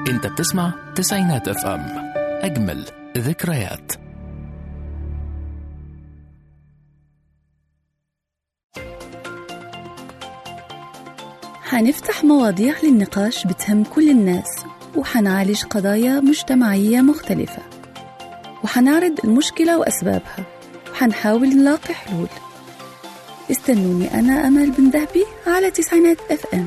انت بتسمع تسعينات اف ام اجمل ذكريات حنفتح مواضيع للنقاش بتهم كل الناس وحنعالج قضايا مجتمعية مختلفة وحنعرض المشكلة وأسبابها وحنحاول نلاقي حلول استنوني أنا أمل بن ذهبي على تسعينات اف ام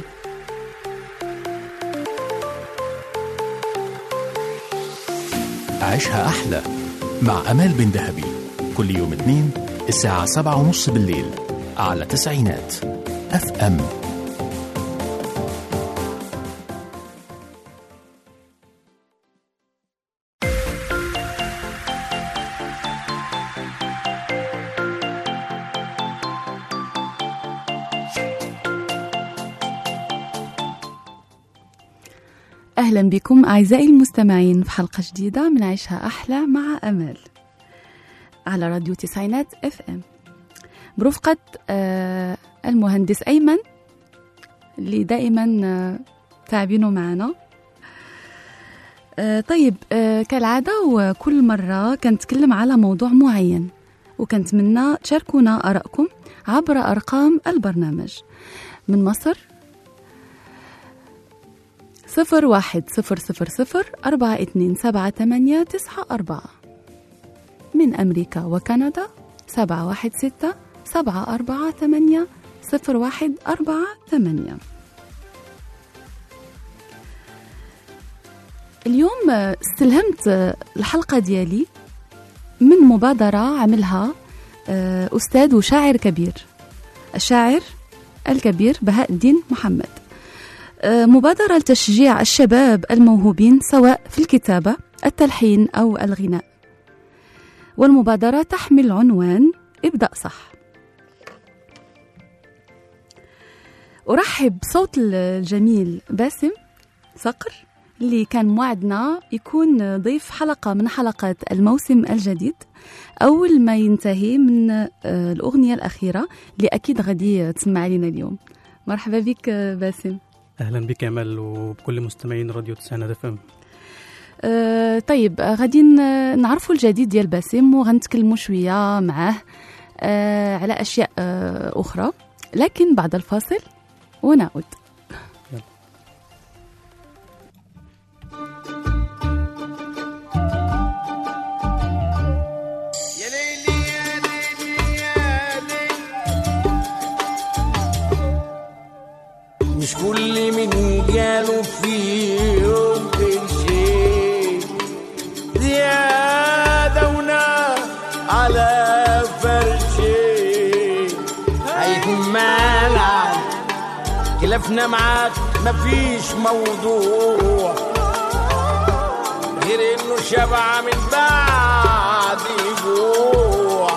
عيشها أحلى مع أمال بن ذهبي كل يوم اثنين الساعة سبعة ونص بالليل على تسعينات اف ام أهلا بكم أعزائي المستمعين في حلقة جديدة من عيشها أحلى مع أمل على راديو تسعينات اف ام برفقة آه، المهندس أيمن اللي دائما آه، تعبينه معنا آه، طيب آه، كالعادة وكل مرة كنتكلم على موضوع معين وكنتمنى تشاركونا آرائكم عبر أرقام البرنامج من مصر صفر واحد صفر صفر صفر أربعة اتنين سبعة تمانية تسعة أربعة من أمريكا وكندا سبعة واحد ستة سبعة أربعة ثمانية صفر واحد أربعة ثمانية اليوم آه، استلهمت آه، الحلقة ديالي من مبادرة عملها آه، أستاذ وشاعر كبير الشاعر الكبير بهاء الدين محمد مبادرة لتشجيع الشباب الموهوبين سواء في الكتابة التلحين أو الغناء والمبادرة تحمل عنوان ابدأ صح أرحب بصوت الجميل باسم صقر اللي كان موعدنا يكون ضيف حلقة من حلقات الموسم الجديد أول ما ينتهي من آه، الأغنية الأخيرة اللي أكيد غادي تسمع لنا اليوم مرحبا بك آه، باسم اهلا بك امل وبكل مستمعين راديو تسعينات اف ام أه طيب آه، غادي ن- نعرفوا الجديد ديال باسم وغنتكلموا شويه معاه أه على اشياء أه اخرى لكن بعد الفاصل ونعود يا ليلي يا ليلي يا ليلي مش كل من جاله في يوم شيء زيادة ونار على فرشي هيكون مالع خلافنا معاك مفيش موضوع غير انه شبع من بعد جوع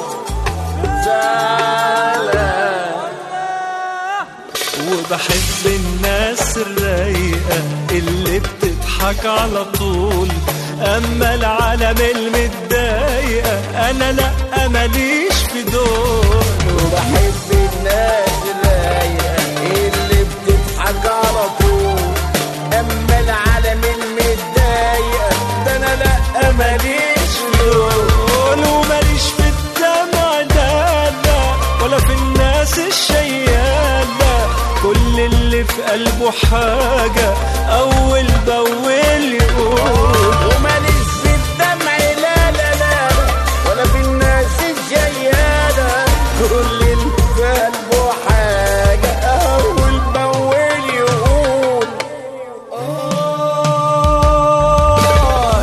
زعلان وبحب الناس الرايقة اللي بتضحك على طول أما العالم المتضايقة أنا لأ ماليش في دول وبحب الناس الرايقة اللي بتضحك على طول اما العالم المتضايقة ده انا لا ماليش دول وماليش في الدمع لا لا ولا في الناس الشيالة كل اللي في قلبه حاجة أول بأول يقول وماليش في الدمع لا لا لا ولا في الناس الجيالة كل اللي في قلبه حاجة أول بأول يقول آه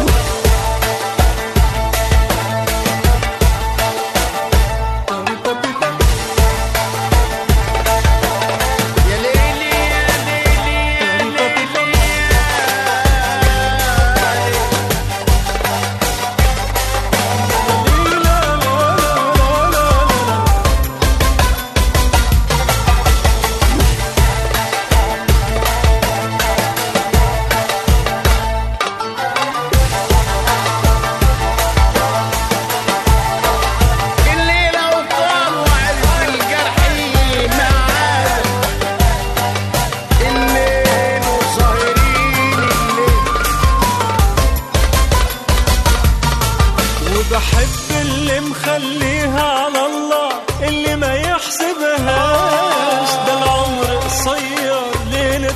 يا ليلي يا ليلي يا ليلي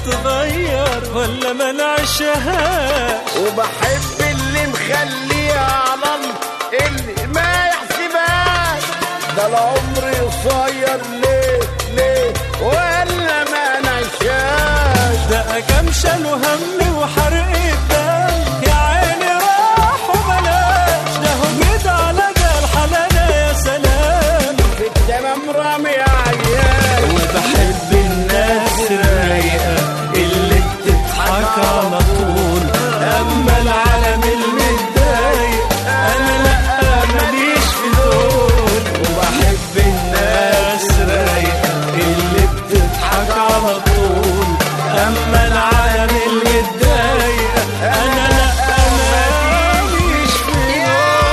تتغير ولا ما نعيشهاش وبحب اللي مخليها على الله اللي ما يحسبهاش ده العمر قصير ليه ليه ولا ما نعيشهاش ده كام شالوا هم وحرق الدم يا عيني راح وبلاش ده هجد على ده الحلالة يا سلام في التمام رامي عيال وبحب الناس الرايقة اللي بتضحك على طول أما العالم المتضايق أنا لأ ماليش في دول وبحب الناس الرايقة اللي بتضحك على طول أما العالم المتضايق أنا لأ ماليش في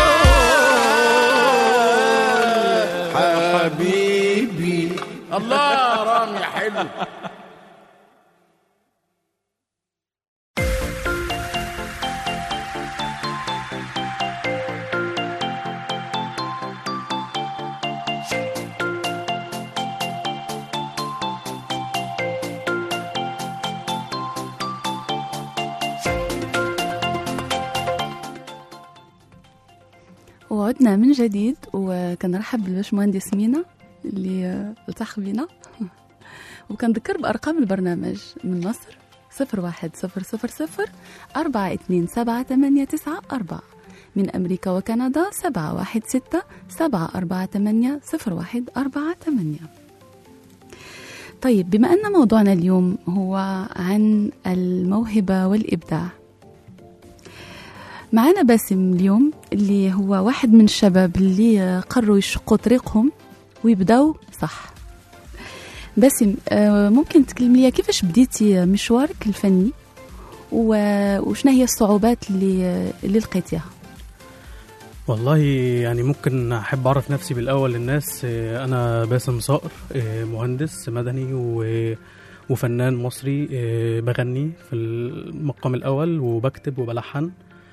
دول حبيبي الله رامي حلو وعدنا من جديد وكنرحب بالباشمهندس مينا اللي آه، التحق بنا وكنذكر بأرقام البرنامج من مصر صفر واحد صفر صفر صفر أربعة اتنين سبعة تمانية تسعة أربعة من أمريكا وكندا سبعة واحد ستة سبعة أربعة تمانية صفر واحد أربعة تمانية طيب بما أن موضوعنا اليوم هو عن الموهبة والإبداع معنا باسم اليوم اللي هو واحد من الشباب اللي قرروا يشقوا طريقهم ويبداو صح باسم آه، ممكن تكلم لي كيفاش بديتي مشوارك الفني و- وشنا هي الصعوبات اللي اللي لقيتيها والله يعني ممكن احب اعرف نفسي بالاول للناس آه، انا باسم صقر آه، مهندس مدني و- وفنان مصري آه، بغني في المقام الاول وبكتب وبلحن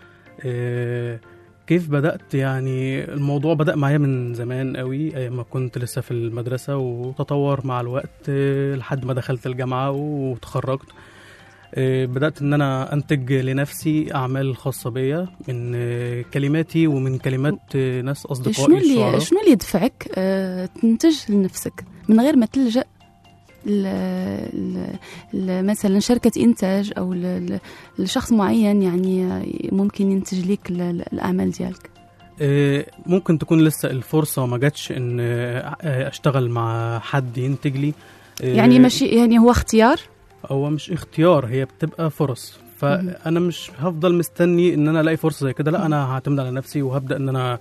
آه، كيف بدأت يعني الموضوع بدأ معايا من زمان قوي أيام ما كنت لسه في المدرسة وتطور مع الوقت آه، لحد ما دخلت الجامعة وتخرجت آه، بدأت إن أنا أنتج لنفسي أعمال خاصة بيا من آه، كلماتي ومن كلمات آه، ناس أصدقائي شنو اللي الشعراء شنو اللي يدفعك آه، تنتج لنفسك من غير ما تلجأ ل- ل- ل- مثلا شركة إنتاج أو ل- ل- لشخص معين يعني آه، ممكن ينتج لك ال- ال- الأعمال ديالك آه، ممكن تكون لسه الفرصة ما جاتش إن آه، آه، أشتغل مع حد ينتج لي آه، يعني ماشي يعني هو اختيار هو مش اختيار هي بتبقى فرص فانا مش هفضل مستني ان انا الاقي فرصه زي كده لا انا هعتمد على نفسي وهبدا ان انا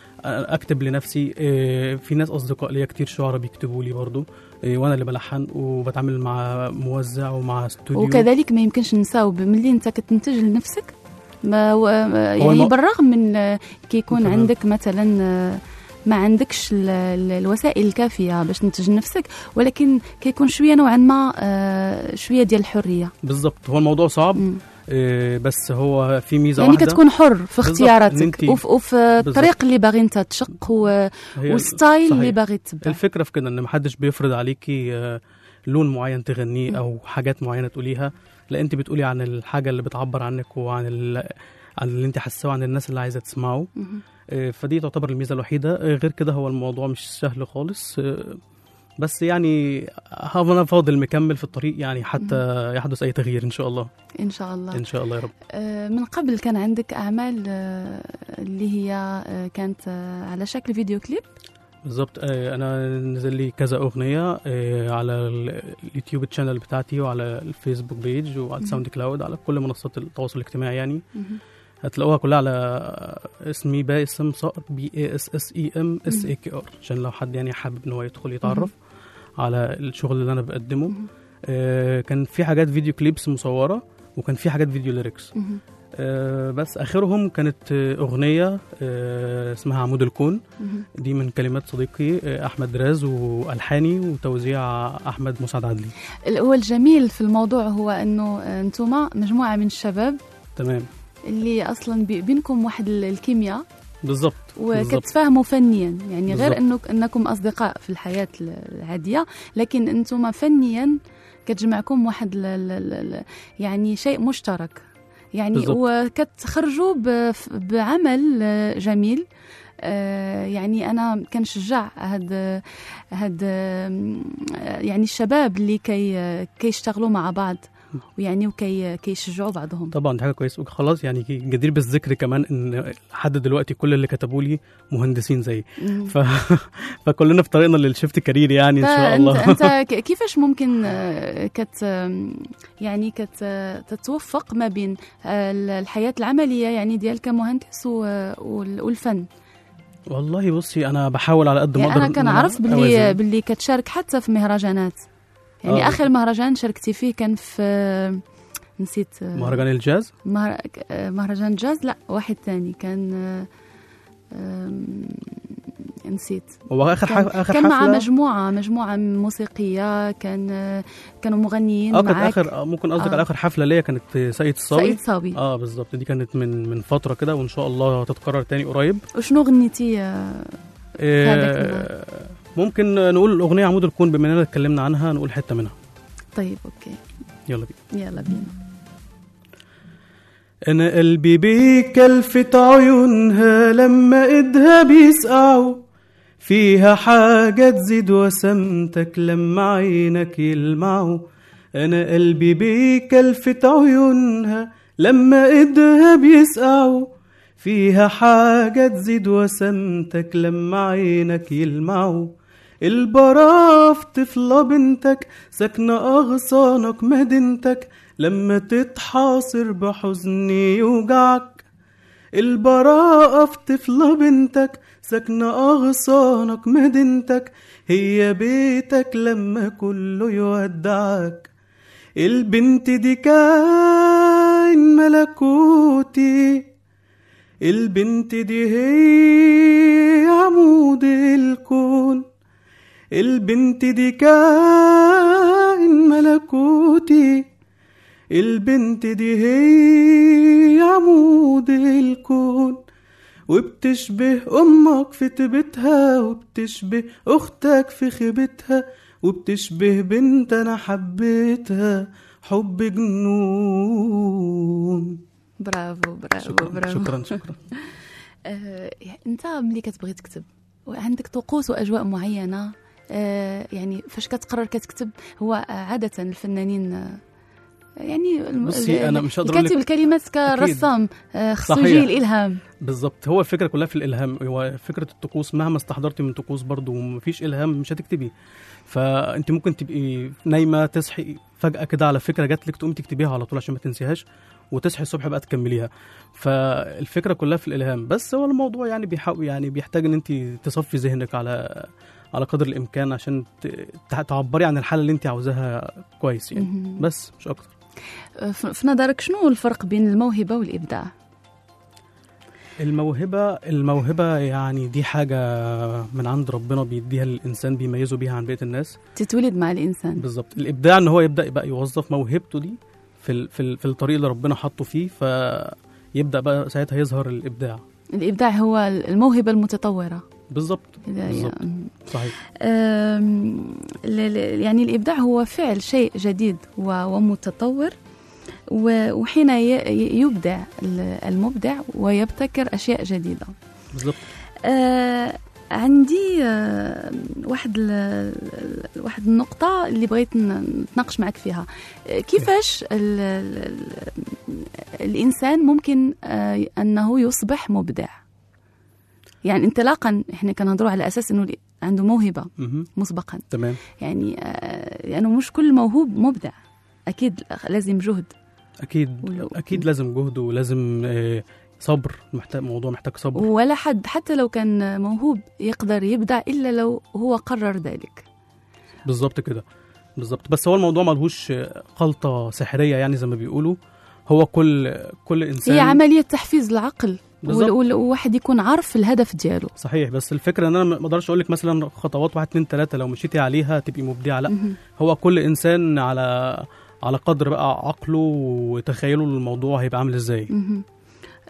اكتب لنفسي إيه، في ناس اصدقاء ليا كتير شعراء بيكتبوا لي برضو إيه، وانا اللي بلحن وبتعامل مع موزع ومع استوديو وكذلك ما يمكنش نساو ملي انت كتنتج لنفسك ما و- يعني الم- بالرغم من آه، كيكون تمام. عندك مثلا آه، ما عندكش ال- ال- الوسائل الكافيه باش تنتج لنفسك ولكن كيكون شويه نوعا ما آه، شويه ديال الحريه بالظبط هو الموضوع صعب مم. إيه، بس هو في ميزه يعني واحده كتكون حر في بالضبط، إن اختياراتك انتي- وفي, وفي الطريق اللي باغي انت تشق و- هي والستايل اللي صحيح. باغي تتبع الفكره في كده ان محدش بيفرض عليكي آه، لون معين تغنيه او حاجات معينه تقوليها لا انت بتقولي عن الحاجه اللي بتعبر عنك وعن ال... عن اللي انت حاساه وعن الناس اللي عايزه تسمعه مهم. آه، فدي تعتبر الميزه الوحيده آه، غير كده هو الموضوع مش سهل خالص آه، بس يعني هفضل انا فاضل مكمل في الطريق يعني حتى يحدث اي تغيير ان شاء الله ان شاء الله ان شاء الله يا رب آه، من قبل كان عندك اعمال آه، اللي هي آه، كانت آه، على شكل فيديو كليب بالظبط آه، انا نزل لي كذا اغنيه آه، على ال- اليوتيوب تشانل بتاعتي وعلى الفيسبوك بيج وعلى الساوند كلاود على كل منصات التواصل الاجتماعي يعني مهم. هتلاقوها كلها على اسمي باسم صقر بي اي اس اس اي ام اس اي كي ار عشان لو حد يعني حابب ان هو يدخل يتعرف على الشغل اللي انا بقدمه مهم. آه، كان في حاجات فيديو كليبس مصوره وكان في حاجات فيديو ليركس مهم. آه، بس اخرهم كانت آه، اغنيه آه، اسمها عمود الكون مهم. دي من كلمات صديقي آه، احمد راز والحاني وتوزيع احمد مسعد عدلي هو الجميل في الموضوع هو انه انتم مجموعه من الشباب تمام اللي اصلا بي- بينكم واحد ال- الكيمياء بالظبط بالظبط. وكتفاهموا فنيا يعني غير بالظبط. انه انكم اصدقاء في الحياه ال- العاديه لكن انتم فنيا كتجمعكم واحد ل... ل... ل... ل... يعني شيء مشترك يعني بالضبط. وكتخرجوا ب... بعمل آه، جميل آه، يعني انا كنشجع هاد هاد آه، يعني الشباب اللي كي كيشتغلوا مع بعض ويعني وكي كيشجعوا بعضهم طبعا دي حاجه كويسه وخلاص يعني جدير بالذكر كمان ان لحد دلوقتي كل اللي كتبوا لي مهندسين زيي مم. ف... فكلنا في طريقنا للشيفت كارير يعني ان شاء فأنت الله انت ك- كيفاش ممكن آه، كت آم، يعني كت آه، تتوفق ما بين آه، الحياه العمليه يعني ديالك كمهندس و- وال- والفن والله بصي انا بحاول على قد ما يعني اقدر انا إن كنعرف باللي أوازن. باللي كتشارك حتى في مهرجانات يعني آه. اخر مهرجان شاركتي فيه كان في آه، نسيت آه، مهرجان الجاز مهر... آه، مهرجان جاز لا واحد تاني كان آه، آم، نسيت هو اخر كان, ح... اخر كان مع حفله مجموعة مجموعة موسيقية كان آه، كانوا مغنيين اه كانت معاك اخر آه، ممكن قصدك آه. على اخر حفله ليا كانت في سيد الصاوي سعيد صاوي اه بالظبط دي كانت من من فتره كده وان شاء الله هتتكرر تاني قريب وشنو غنيتي آه، هذاك آه ممكن نقول اغنيه عمود الكون بما اننا اتكلمنا عنها نقول حته منها طيب اوكي يلا بينا يلا بينا انا قلبي بيك كلفت عيونها لما ايدها بيسقعوا فيها حاجة تزيد وسمتك لما عينك يلمعوا انا قلبي بيك كلفت عيونها لما ايدها بيسقعوا فيها حاجة تزيد وسمتك لما عينك يلمعوا البراف طفلة بنتك ساكنة أغصانك مدينتك لما تتحاصر بحزن يوجعك البراءة في طفلة بنتك ساكنة أغصانك مدينتك هي بيتك لما كله يودعك البنت دي كائن ملكوتي البنت دي هي عمود الكون البنت دي كائن ملكوتي البنت دي هي عمود الكون وبتشبه أمك في تبتها وبتشبه أختك في خيبتها وبتشبه بنت أنا حبيتها حب جنون برافو برافو شكرا برافو شكرا شكرا آه، انت ملي كتبغي تكتب عندك طقوس واجواء معينه آه، يعني فاش كتقرر كتكتب هو آه، عاده الفنانين آه، يعني الم- بصي، ال- أنا مش هقدر أقول الكاتب لك- الكلمات كرسام آه، خصو صحيح. يجي الالهام بالظبط هو الفكره كلها في الالهام هو فكره الطقوس مهما استحضرتي من طقوس برضو ومفيش الهام مش هتكتبي فانت ممكن تبقي نايمه تصحي فجاه كده على فكره جات لك تقومي تكتبيها على طول عشان ما تنسيهاش وتصحي الصبح بقى تكمليها فالفكره كلها في الالهام بس هو الموضوع يعني بيحاول يعني بيحتاج ان انت تصفي ذهنك على على قدر الامكان عشان ت- تع- تعبري عن الحاله اللي انت عاوزاها كويس يعني مهم. بس مش اكتر آه، ف- في نظرك شنو الفرق بين الموهبه والابداع الموهبة الموهبة يعني دي حاجة من عند ربنا بيديها للإنسان بيميزه بيها عن بقية الناس تتولد مع الانسان بالظبط الإبداع إن هو يبدأ بقى يوظف موهبته دي في ال في, ال في الطريق اللي ربنا حطه فيه فيبدأ بقى ساعتها يظهر الإبداع الابداع هو الموهبه المتطوره بالظبط إذا- بالظبط. يعني- صحيح أم، ل- ل- يعني الإبداع هو فعل شيء جديد و- ومتطور و- وحين ي- يبدع ال- المبدع ويبتكر أشياء جديدة بالظبط أه عندي أه واحد ال- واحد النقطة اللي بغيت ن- نتناقش معك فيها أه، كيفاش ال ال الإنسان ممكن أه، أنه يصبح مبدع يعني انطلاقا احنا كنهضروا على اساس انه عنده موهبه مهم. مسبقا تمام يعني آه، لانه مش كل موهوب مبدع اكيد لازم جهد أكيد ولو- أكيد لازم جهد ولازم آه، صبر محتاج موضوع محتاج صبر ولا حد حتى لو كان موهوب يقدر يبدع الا لو هو قرر ذلك بالظبط كده بالظبط بس هو الموضوع ملهوش آه، خلطة سحرية يعني زي ما بيقولوا هو كل كل إنسان هي عمليه تحفيز العقل بالظبط. وال- وال- وواحد يكون عارف الهدف ديالو صحيح بس الفكره ان انا ما اقدرش اقول لك مثلا خطوات واحد اتنين تلاته لو مشيتي عليها تبقي مبدعه لا مهم. هو كل انسان على على قدر بقى عقله وتخيله للموضوع هيبقى عامل ازاي مهم.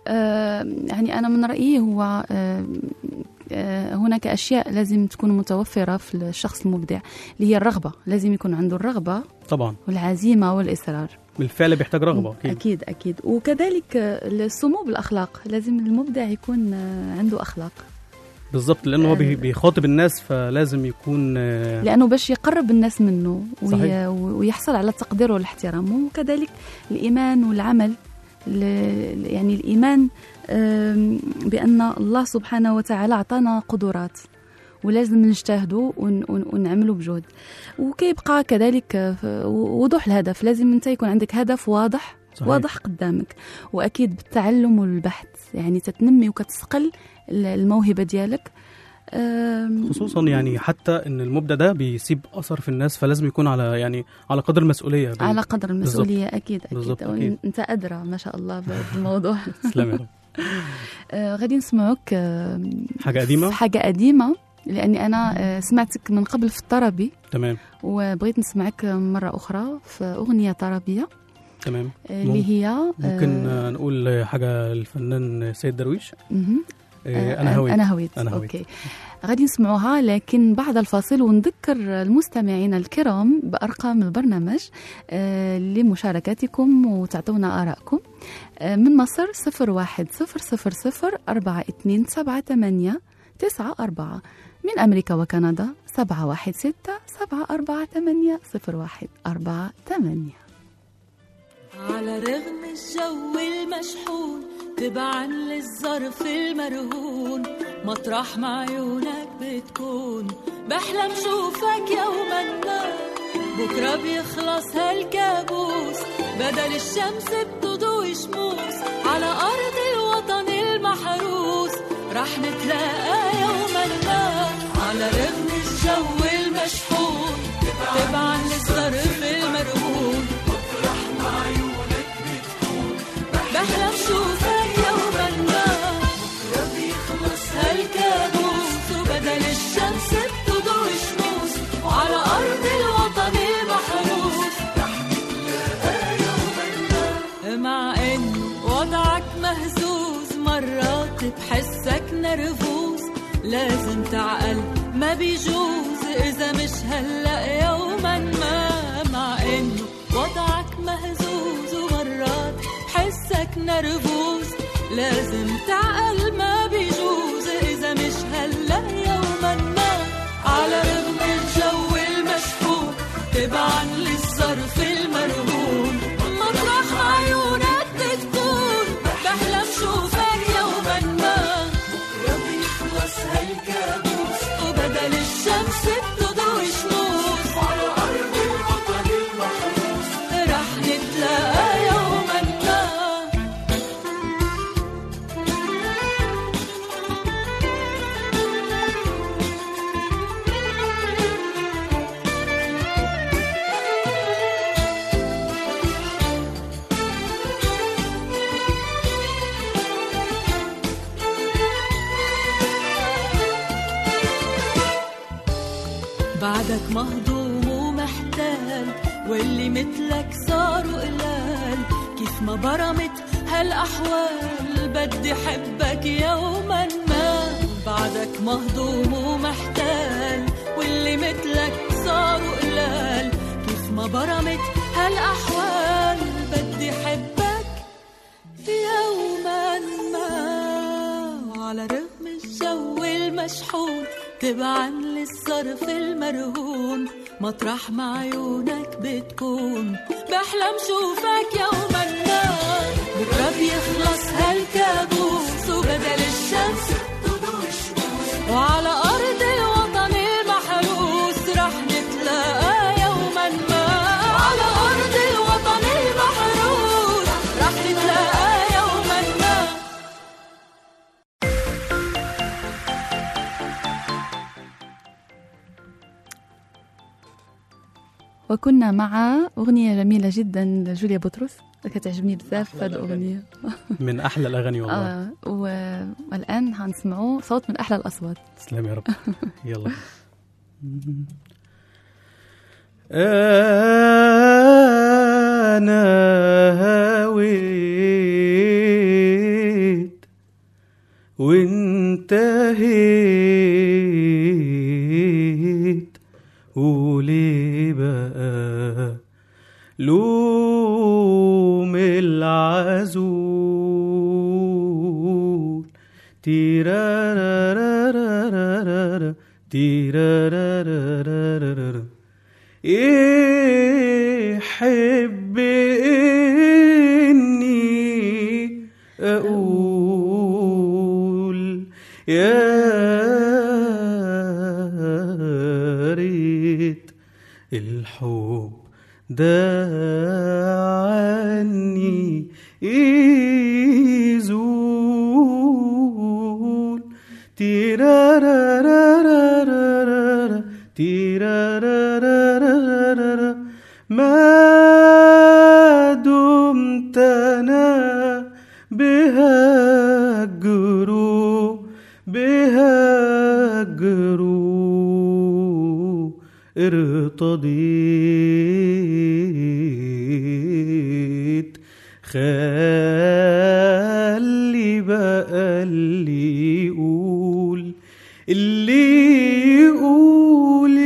آه، يعني أنا من رأيي هو آه، آه، هناك أشياء لازم تكون متوفرة في الشخص المبدع اللي هي الرغبة لازم يكون عنده الرغبة طبعا والعزيمة والإصرار بالفعل بيحتاج رغبه اكيد أكيد أكيد وكذلك آه، السمو بالأخلاق لازم المبدع يكون آه، عنده أخلاق بالظبط لانه هو بي- آه. بيخاطب الناس فلازم يكون آه، لأنه باش يقرب الناس منه وي- صحيح. ويحصل على التقدير والاحترام وكذلك الإيمان والعمل ل- يعني الإيمان آم، بأن الله سبحانه وتعالى أعطانا قدرات ولازم نجتهدوا ون- ون- ونعملوا بجهد وكيبقى كذلك آه، وضوح الهدف لازم انت يكون عندك هدف واضح صحيح. واضح قدامك واكيد بالتعلم والبحث يعني تتنمي وكتسقل الموهبه ديالك آم، خصوصا يعني حتى ان المبدع ده بيسيب اثر في الناس فلازم يكون على يعني على قدر المسؤوليه بال- على قدر المسؤولية أكيد أكيد بالضبط، وإن- أكيد. أنت أدرى ما شاء الله بالموضوع تسلم يا رب آه غادي نسمعوك آه حاجه قديمه في حاجة قديمة لأني أنا آه سمعتك من قبل في الطربي تمام وبغيت نسمعك مرة أخرى في أغنية طربية تمام آه، اللي هي آه، ممكن آه، نقول حاجه للفنان سيد درويش مهم. آه، آه، انا هويت أنا هويت أنا هويت. أوكي غادي نسمعوها لكن بعد الفاصل ونذكر المستمعين الكرام بأرقام البرنامج آه، لمشاركتكم وتعطونا آرائكم آه، من مصر 01 000 4278 94 من أمريكا وكندا 716 748 0148 على رغم الجو المشحون تبعا للظرف المرهون مطرح ما عيونك بتكون بحلم شوفك يوما ما بكرة بيخلص هالكابوس بدل الشمس بتضوي شموس على أرض الوطن المحروس رح نتلاقى يوما ما على رغم الجو المشحون تبعا للظرف المرهون بحلم شوفك يوما ما بكرة بيخلص هالكابوس وبدل الشمس بتضوي شموس وعلى أرض الوطن المحروس مع إن وضعك مهزوز مرات بحسك نرفوز لازم تعقل ما بيجوز إذا مش هلأ يوما ما مع إنه وضعك مهزوز ومرات بحسك نرفوز لازم تعقل ما بيجوز إذا مش هلأ يوما ما على رغم الجو المشحون تبعا للظرف المرهون مطرح ما عيونك بتكون بحلم شوفك يوما ما بكرة بيخلص هالكابوس وبدل الشمس بتضوي شموس على أرض الوطن المحروس رح نتلاقى يوما ما بعدك مهضوم ومحتال واللي مثلك صاروا قلال كيف ما برمت هالأحوال بدي حبك يوما ما بعدك مهضوم ومحتال واللي مثلك صاروا قلال كيف ما برمت هالأحوال بدي حبك يوما ما وعلى رغم الجو المشحون تبعا للصرف المرهون مطرح ما عيونك بتكون بحلم شوفك يوما ما بكرة بيخلص هالكابوس وبدل الشمس تضوي الشموس وعلى أرض الوطن المحروس رح نتلاقى يوما ما على أرض الوطن المحروس رح نتلاقى يوما ما وكنا مع أغنية جميلة جدا لجوليا بطرس كتعجبني بزاف هذه الأغنية من احلى الاغاني والله آه و- والآن هنسمعوا صوت من أحلى الأصوات تسلم يا رب يلا انا هويت لوم العزول تيرارارارارارا تيرارارارارارا يحب إني أقول يا ريت الحب ده عني يزول تيرارارارارارا تيرارارارارارا ما دمت انا بهجرو بهجرو ارتضيت خلي بقى اللي يقول اللي يقول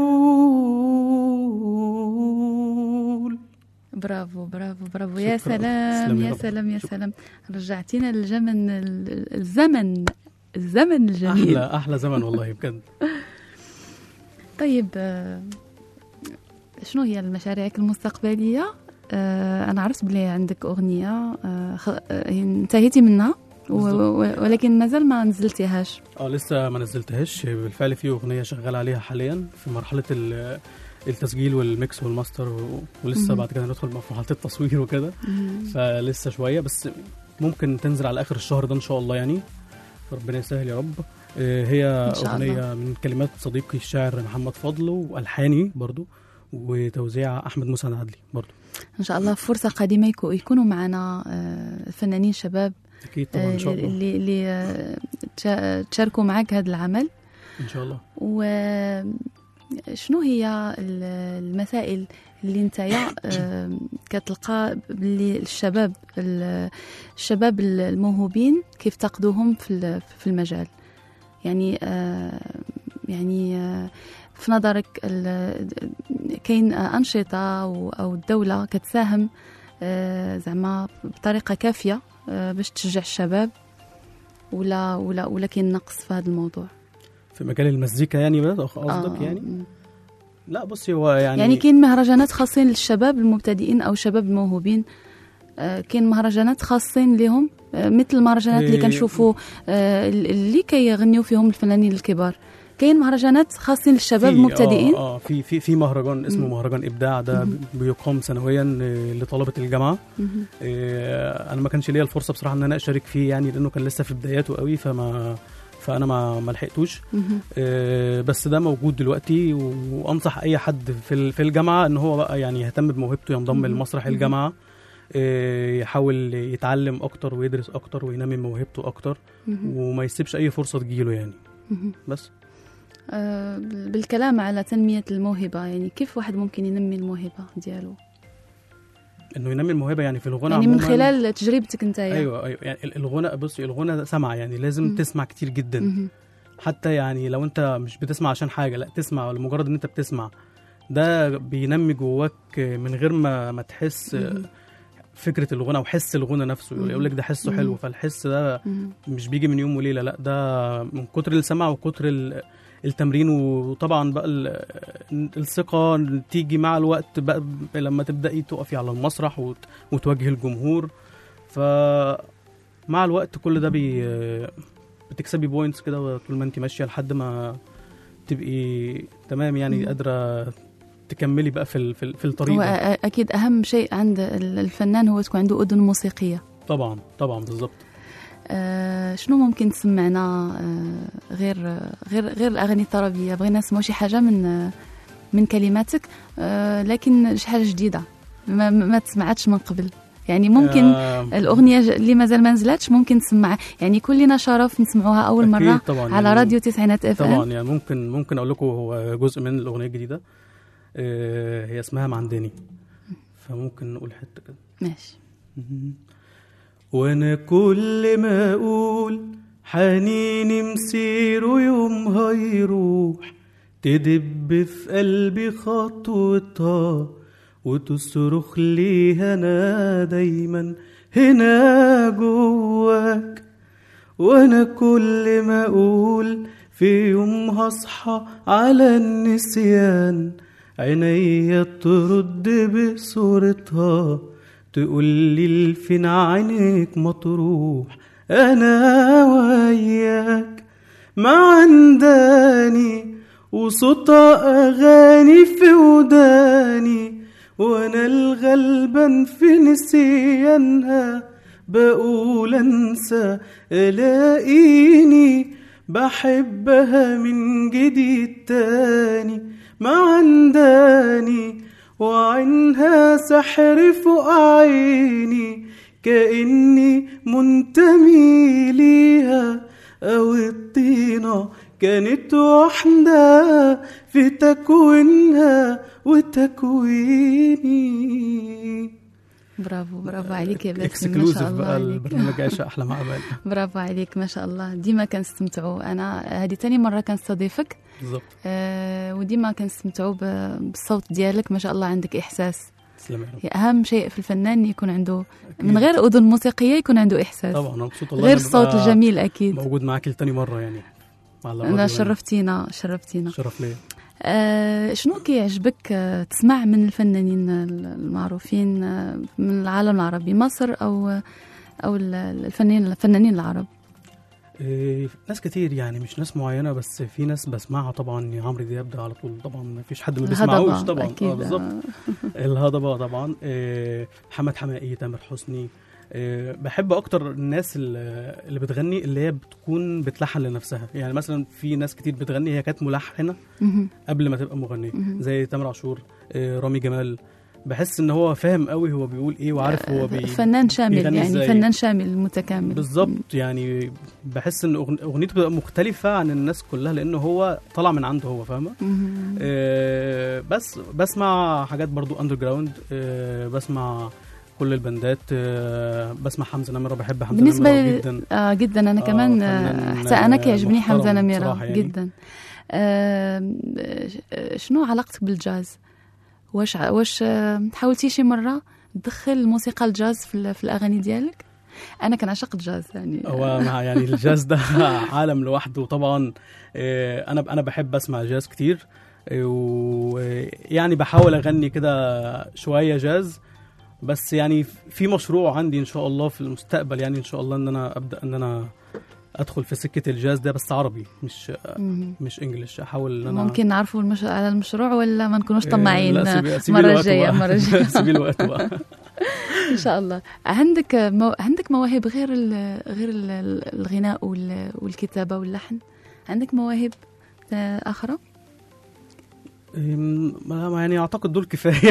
يقول برافو برافو برافو يا شكراً. سلام تسلم يا يا رب. سلام يا شكراً. سلام رجعتينا للجمن ال- الزمن الزمن الجميل احلى احلى زمن والله بجد طيب آه، شنو هي مشاريعك المستقبلية؟ آه، أنا عرفت بلي عندك أغنية آه، خ- آه، انتهيتي منها و- بالضبط. و- ولكن مازال ما نزلتيهاش اه لسه ما نزلتهاش بالفعل في اغنيه شغال عليها حاليا في مرحله ال- التسجيل والميكس والماستر و- ولسه مهم. بعد كده ندخل في مرحله التصوير وكده فلسه شويه بس ممكن تنزل على اخر الشهر ده ان شاء الله يعني ربنا يسهل يا رب آه، هي إن شاء اغنيه من كلمات صديقي الشاعر محمد فضل والحاني برضو وتوزيع احمد موسى عدلي برضو إن شاء الله فرصة قادمة يكو- يكونوا معنا آه، فنانين شباب اكيد طبعا ان شاء الله اللي اللي آه، تشا- تشاركوا معك هذا العمل ان شاء الله وشنو هي ال- المسائل اللي انت يا آه، كتلقى باللي الشباب ال- الشباب الموهوبين كيف تقدوهم في ال- في المجال يعني آه، يعني آه، في نظرك ال- كاين أنشطة أو أو الدولة كتساهم آه، زعما بطريقة كافية آه، باش تشجع الشباب ولا ولا ولا كاين نقص في هذا الموضوع في مجال المزيكا يعني بس قصدك آه، يعني م. لا بصي هو يعني يعني كاين مهرجانات خاصين للشباب المبتدئين او الشباب الموهوبين آه، كاين مهرجانات خاصين لهم آه، مثل المهرجانات اللي إيه. كنشوفوا آه، اللي كيغنيو فيهم الفنانين الكبار كاين مهرجانات خاصين للشباب في- المبتدئين اه, آه في في في مهرجان اسمه مم. مهرجان ابداع ده مهم. بيقام سنويا آه، لطلبه الجامعه مهم. آه، انا ما كانش ليا الفرصه بصراحه ان انا اشارك فيه يعني لانه كان لسه في بداياته قوي فما فانا ما ما لحقتوش مهم. آه، بس ده موجود دلوقتي وانصح اي حد في ال- في الجامعه ان هو بقى يعني يهتم بموهبته ينضم مهم. لمسرح مهم. الجامعه آه، يحاول يتعلم اكتر ويدرس اكتر وينمي موهبته اكتر مهم. وما يسيبش اي فرصه تجيله يعني مهم. بس آه، بالكلام على تنمية الموهبة يعني كيف واحد ممكن ينمي الموهبة ديالو انه ينمي الموهبه يعني في الغنى يعني من عموماً- خلال تجربتك انت ايوه ايوه يعني ال- الغنى بصي الغنى ده سمع يعني لازم مم. تسمع كتير جدا مهم. حتى يعني لو انت مش بتسمع عشان حاجه لا تسمع لمجرد ان انت بتسمع ده بينمي جواك من غير ما ما تحس مهم. فكره الغنى وحس الغنى نفسه مم. يقول لك ده حسه مم. حلو فالحس ده مهم. مش بيجي من يوم وليله لا ده من كتر السمع وكتر ال- التمرين وطبعا بقى ال- الثقه تيجي مع الوقت بقى لما تبداي تقفي على المسرح وت- وتواجهي الجمهور فمع الوقت كل ده بي بتكسبي بوينتس كده طول ما انت ماشيه لحد ما تبقي تمام يعني مم. قادره تكملي بقى في ال- في ال- في الطريق هو ده. أ- اكيد اهم شيء عند ال- الفنان هو تكون عنده اذن موسيقيه طبعا طبعا بالظبط آه، شنو ممكن تسمعنا آه، غير غير غير الاغاني الطربيه بغينا نسمعوا شي حاجه من آه، من كلماتك آه، لكن شي حاجه جديده ما, ما تسمعتش من قبل يعني ممكن آه، الاغنيه ج- اللي مازال ما نزلتش ممكن تسمع يعني كل لنا شرف نسمعوها اول أكيد مره طبعا على يعني راديو تسعينات اف طبعا ام يعني ممكن ممكن اقول لكم هو جزء من الاغنيه الجديده آه، هي اسمها معنداني فممكن نقول حته كده ماشي وانا كل ما اقول حنيني مسيره يوم هيروح تدب في قلبي خطوتها وتصرخ لي هنا دايما هنا جواك وانا كل ما اقول في يوم هصحى على النسيان عينيا ترد بصورتها تقول لي فين عينيك مطروح انا وياك ما عنداني وصوتها اغاني في وداني وانا الغلبان في نسيانها بقول انسى الاقيني بحبها من جديد تاني ما عنداني وعينها سحر فوق عيني كأني منتمي ليها أو الطينة كانت واحدة في تكوينها وتكويني برافو برافو عليك يا باسم ما اكسكلوزيف شاء الله بقى عليك البرنامج عيشة أحلى مع أمال برافو عليك ما شاء الله ديما كنستمتعوا انا هذه تاني مره كنستضيفك بالظبط آه وديما كنستمتعوا ب- بالصوت ديالك ما شاء الله عندك احساس تسلم يا رب هي اهم شيء في الفنان يكون عنده أكيد. من غير اذن موسيقيه يكون عنده احساس طبعا أنا مبسوط والله غير إني الصوت ببقى الجميل اكيد موجود معاك لتاني مرة يعني على الراديو انا يعني. شرفتينا شرفتينا شرف ليا آه شنو كيعجبك آه تسمع من الفنانين المعروفين آه من العالم العربي مصر او او ال- الفنانين الفنانين العرب إيه، ناس كتير يعني مش ناس معينة بس في ناس بسمعها طبعا عمرو دياب ده على طول طبعا ما فيش حد ما بيسمعوش الهضبة طبعا أكيد. اه بالظبط الهضبة طبعا إيه، محمد حماقي تامر حسني إيه، بحب اكتر الناس اللي اللي بتغني اللي هي بتكون بتلحن لنفسها يعني مثلا في ناس كتير بتغني هي كانت ملحنة مهم. قبل ما تبقى مغنية مهم. زي تامر عاشور إيه، رامي جمال بحس ان هو فاهم قوي هو بيقول ايه وعارف هو بي فنان شامل بيغني يعني إزاي. فنان شامل متكامل بالظبط يعني بحس ان أغن- اغنيته بتبقى مختلفه عن الناس كلها لان هو طلع من عنده هو فاهمه مهم. آه بس بسمع حاجات برضو اندر جراوند آه بسمع كل البندات آه بسمع حمزه نمره بحب حمزه بالنسبة نمره لي- جدا آه جدا انا آه، كمان فنان، آه، حتى انا آه، كيعجبني حمزه محترم نميره بصراحة يعني. جدا آه آه، شنو علاقتك بالجاز واش ع- واش آه، حاولتي شي مره تدخل الموسيقى الجاز في, ال- في الاغاني ديالك انا كنعشق الجاز يعني هو مع يعني الجاز ده عالم لوحده طبعا آه، انا انا بحب اسمع جاز كتير آه، ويعني بحاول اغني كده شويه جاز بس يعني في مشروع عندي ان شاء الله في المستقبل يعني ان شاء الله ان انا ابدا ان انا ادخل في سكه الجاز ده بس عربي مش مهم. مش انجلش احاول ان انا ممكن نعرفوا المش... على المشروع ولا ما نكونوش آه، طماعين لا، سيبي- سيبي المره الوقت الجايه بقى. المره الجايه سيبي الوقت بقى ان شاء الله عندك مو... عندك مواهب غير ال... غير ال... الغناء وال... والكتابه واللحن عندك مواهب آه، اخرى أم، ما- يعني اعتقد دول كفايه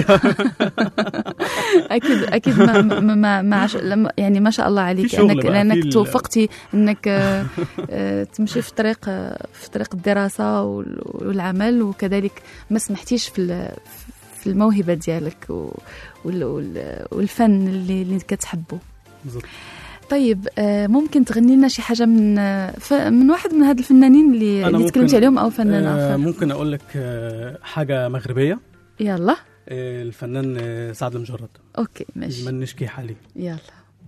اكيد اكيد ما ما ما, ما عش... لما يعني ما شاء الله عليك في شغل انك بقى، في لانك ال- توفقتي انك آه، آه، تمشي في طريق آه، في طريق الدراسه وال- والعمل وكذلك ما سمحتيش في ال- في الموهبه ديالك و- وال- وال- والفن اللي اللي كتحبه بالظبط طيب آه، ممكن تغني لنا شي حاجه من آه، ف- من واحد من هاد الفنانين اللي أنا اللي ممكن- تكلمتي عليهم او فنان آه، اخر ممكن اقول لك آه، حاجه مغربيه يلا آه، الفنان آه، سعد المجرد اوكي ماشي من نشكي حالي يلا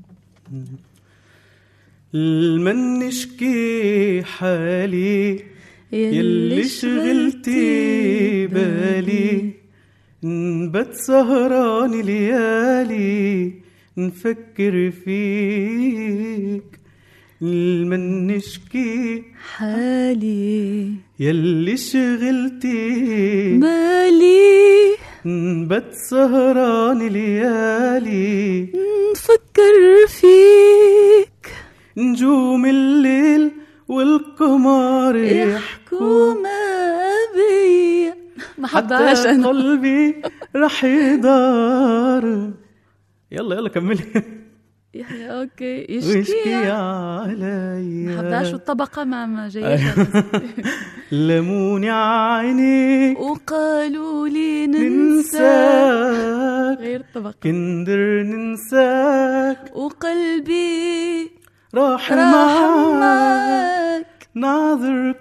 المن نشكي حالي يلي شغلتي بالي نبت سهران ليالي نفكر فيك المن نشكي حالي يلي شغلتي مالي نبت سهران ليالي نفكر فيك نجوم الليل والقمر يحكوا يحكوا ما بي ما حضرهاش حتى انا قلبي رح يدار يلا يلا كملي يحيى اوكي ويشكي يشكي عليا ما حضرهاش والطبقه ما ما جايش أيوة. لموني عيني وقالوا لي ننسى ننساك غير الطبقه كندر ننساك وقلبي راح راح معاك معك ناظر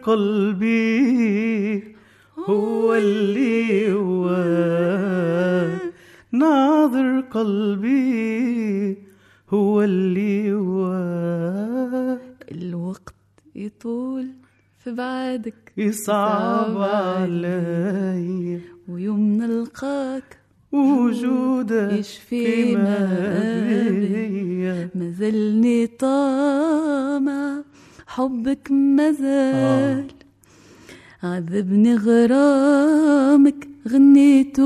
قلبي هو اللي هو ناظر قلبي هو اللي هو الوقت يطول في بعدك يصعب يصعب علي ويوم نلقاك وجودك يشفي في ما بيا ما زلني طامع حبك مازال عذبني غرامك غنيت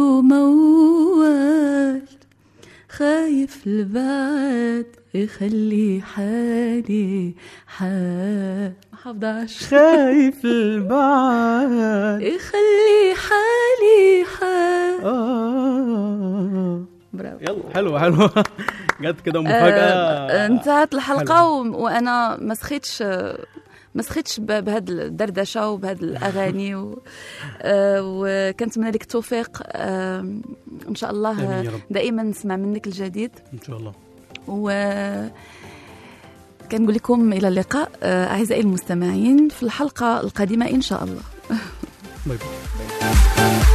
موال خايف البعد يخلي حالي حال ما حافظاش خايف البعد يخلي حالي حال آه. برافو يلا حلوة حلوة جت كده مفاجأة آه، انتهت الحلقه حلو. و... وانا ما سخيتش ما سخيتش ب- بهاد الدردشه وبهاد الاغاني و... آه، وكنتمنى لك التوفيق آه، ان شاء الله آمين يا رب. دائما نسمع منك الجديد إن شاء الله و كنقول لكم الى اللقاء آه، اعزائي المستمعين في الحلقه القادمه ان شاء الله باي باي